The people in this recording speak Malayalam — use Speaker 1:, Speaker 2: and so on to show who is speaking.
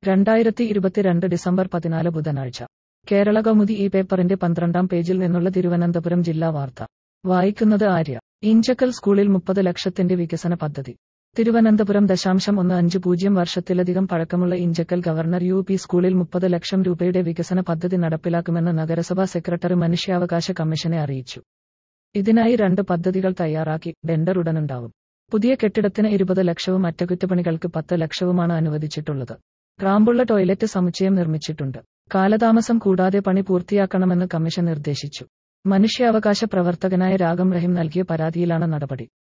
Speaker 1: രണ്ടായിരത്തി ഇരുപത്തിരണ്ട് ഡിസംബർ പതിനാല് ബുധനാഴ്ച കേരള കൗമുദി ഈ പേപ്പറിന്റെ പന്ത്രണ്ടാം പേജിൽ നിന്നുള്ള തിരുവനന്തപുരം ജില്ലാ വാർത്ത വായിക്കുന്നത് ആര്യ ഇഞ്ചക്കൽ സ്കൂളിൽ മുപ്പത് ലക്ഷത്തിന്റെ വികസന പദ്ധതി തിരുവനന്തപുരം ദശാംശം ഒന്ന് അഞ്ച് പൂജ്യം വർഷത്തിലധികം പഴക്കമുള്ള ഇഞ്ചക്കൽ ഗവർണർ യു പി സ്കൂളിൽ മുപ്പത് ലക്ഷം രൂപയുടെ വികസന പദ്ധതി നടപ്പിലാക്കുമെന്ന് നഗരസഭാ സെക്രട്ടറി മനുഷ്യാവകാശ കമ്മീഷനെ അറിയിച്ചു ഇതിനായി രണ്ട് പദ്ധതികൾ തയ്യാറാക്കി ടെൻഡർ ഉടനുണ്ടാവും പുതിയ കെട്ടിടത്തിന് ഇരുപത് ലക്ഷവും അറ്റകുറ്റപ്പണികൾക്ക് പത്ത് ലക്ഷവുമാണ് അനുവദിച്ചിട്ടുള്ളത് റാമ്പുള്ള ടോയ്ലറ്റ് സമുച്ചയം നിർമ്മിച്ചിട്ടുണ്ട് കാലതാമസം കൂടാതെ പണി പൂർത്തിയാക്കണമെന്ന് കമ്മീഷൻ നിർദ്ദേശിച്ചു മനുഷ്യാവകാശ പ്രവർത്തകനായ രാഗം റഹിം നൽകിയ പരാതിയിലാണ് നടപടി